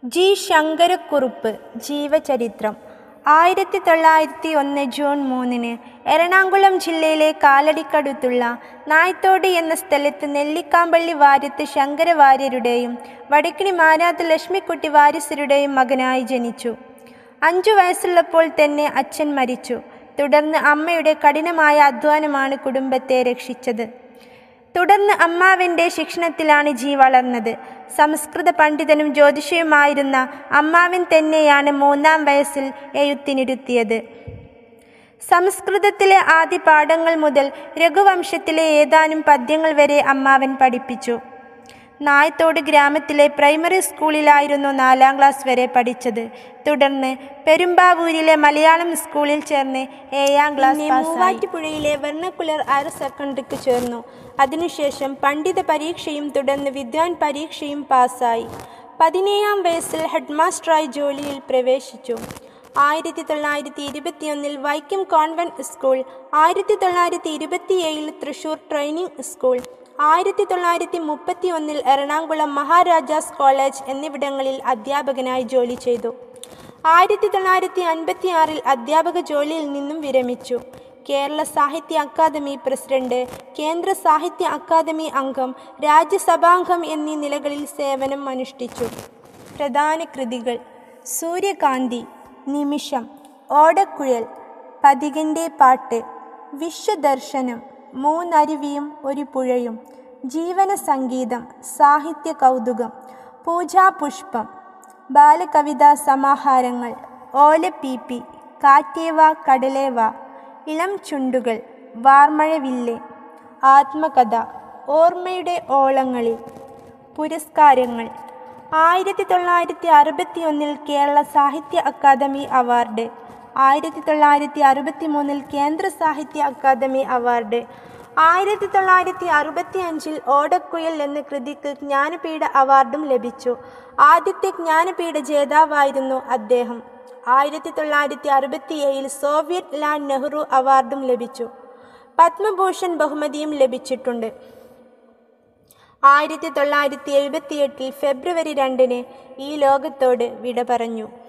G Sankara Kurup ജീവചരിത്രം ആയിരത്തി തൊള്ളായിരത്തി ഒന്ന് ജൂൺ മൂന്നിന് എറണാകുളം ജില്ലയിലെ കാലടിക്കടുത്തുള്ള നായ്ത്തോട് എന്ന സ്ഥലത്ത് നെല്ലിക്കാമ്പള്ളി വാര്യത്ത് ശങ്കര വാര്യരുടെയും വടക്കിനി മാരാത്ത് ലക്ഷ്മിക്കുട്ടി വാര്യസരുടെയും മകനായി ജനിച്ചു അഞ്ചു വയസ്സുള്ളപ്പോൾ തന്നെ അച്ഛൻ മരിച്ചു തുടർന്ന് അമ്മയുടെ കഠിനമായ അധ്വാനമാണ് കുടുംബത്തെ രക്ഷിച്ചത് തുടർന്ന് അമ്മാവിൻ്റെ ശിക്ഷണത്തിലാണ് ജി വളർന്നത് സംസ്കൃത പണ്ഡിതനും ജ്യോതിഷിയുമായിരുന്ന അമ്മാവൻ തന്നെയാണ് മൂന്നാം വയസ്സിൽ എഴുത്തിനിരുത്തിയത് സംസ്കൃതത്തിലെ ആദ്യ പാഠങ്ങൾ മുതൽ രഘുവംശത്തിലെ ഏതാനും പദ്യങ്ങൾ വരെ അമ്മാവൻ പഠിപ്പിച്ചു നായത്തോട് ഗ്രാമത്തിലെ പ്രൈമറി സ്കൂളിലായിരുന്നു നാലാം ക്ലാസ് വരെ പഠിച്ചത് തുടർന്ന് പെരുമ്പാവൂരിലെ മലയാളം സ്കൂളിൽ ചേർന്ന് ഏഴാം ക്ലാസ് മൂവാറ്റുപുഴയിലെ വെർണക്കുലർ ഹയർ സെക്കൻഡറിക്ക് ചേർന്നു അതിനുശേഷം പണ്ഡിത പരീക്ഷയും തുടർന്ന് വിദ്വാൻ പരീക്ഷയും പാസ്സായി പതിനേഴാം വയസ്സിൽ ഹെഡ്മാസ്റ്ററായി ജോലിയിൽ പ്രവേശിച്ചു ആയിരത്തി തൊള്ളായിരത്തി ഇരുപത്തിയൊന്നിൽ വൈക്കം കോൺവെന്റ് സ്കൂൾ ആയിരത്തി തൊള്ളായിരത്തി ഇരുപത്തിയേഴിൽ തൃശൂർ ട്രെയിനിംഗ് സ്കൂൾ ആയിരത്തി തൊള്ളായിരത്തി മുപ്പത്തി ഒന്നിൽ എറണാകുളം മഹാരാജാസ് കോളേജ് എന്നിവിടങ്ങളിൽ അധ്യാപകനായി ജോലി ചെയ്തു ആയിരത്തി തൊള്ളായിരത്തി അൻപത്തി ആറിൽ അധ്യാപക ജോലിയിൽ നിന്നും വിരമിച്ചു കേരള സാഹിത്യ അക്കാദമി പ്രസിഡന്റ് കേന്ദ്ര സാഹിത്യ അക്കാദമി അംഗം രാജ്യസഭാംഗം എന്നീ നിലകളിൽ സേവനം അനുഷ്ഠിച്ചു പ്രധാന കൃതികൾ സൂര്യകാന്തി നിമിഷം ഓടക്കുഴൽ പതികൻ്റെ പാട്ട് വിശ്വദർശനം മൂന്നരുവിയും ഒരു പുഴയും ജീവന സംഗീതം സാഹിത്യ കൗതുകം പൂജാപുഷ്പം ബാലകവിതാ സമാഹാരങ്ങൾ ഓലപ്പീപ്പി കാറ്റേവ കടലേവ ഇളം ചുണ്ടുകൾ വാർമഴവില്ല് ആത്മകഥ ഓർമ്മയുടെ ഓളങ്ങളിൽ പുരസ്കാരങ്ങൾ ആയിരത്തി തൊള്ളായിരത്തി അറുപത്തി ഒന്നിൽ കേരള സാഹിത്യ അക്കാദമി അവാർഡ് ആയിരത്തി തൊള്ളായിരത്തി അറുപത്തി മൂന്നിൽ കേന്ദ്ര സാഹിത്യ അക്കാദമി അവാർഡ് ആയിരത്തി തൊള്ളായിരത്തി അറുപത്തി അഞ്ചിൽ ഓടക്കുഴൽ എന്ന കൃതിക്ക് ജ്ഞാനപീഠ അവാർഡും ലഭിച്ചു ആദ്യത്തെ ജ്ഞാനപീഠ ജേതാവായിരുന്നു അദ്ദേഹം ആയിരത്തി തൊള്ളായിരത്തി അറുപത്തിയേഴിൽ സോവിയറ്റ് ലാൻഡ് നെഹ്റു അവാർഡും ലഭിച്ചു പത്മഭൂഷൺ ബഹുമതിയും ലഭിച്ചിട്ടുണ്ട് ആയിരത്തി തൊള്ളായിരത്തി എഴുപത്തിയെട്ടിൽ ഫെബ്രുവരി രണ്ടിന് ഈ ലോകത്തോട് വിട പറഞ്ഞു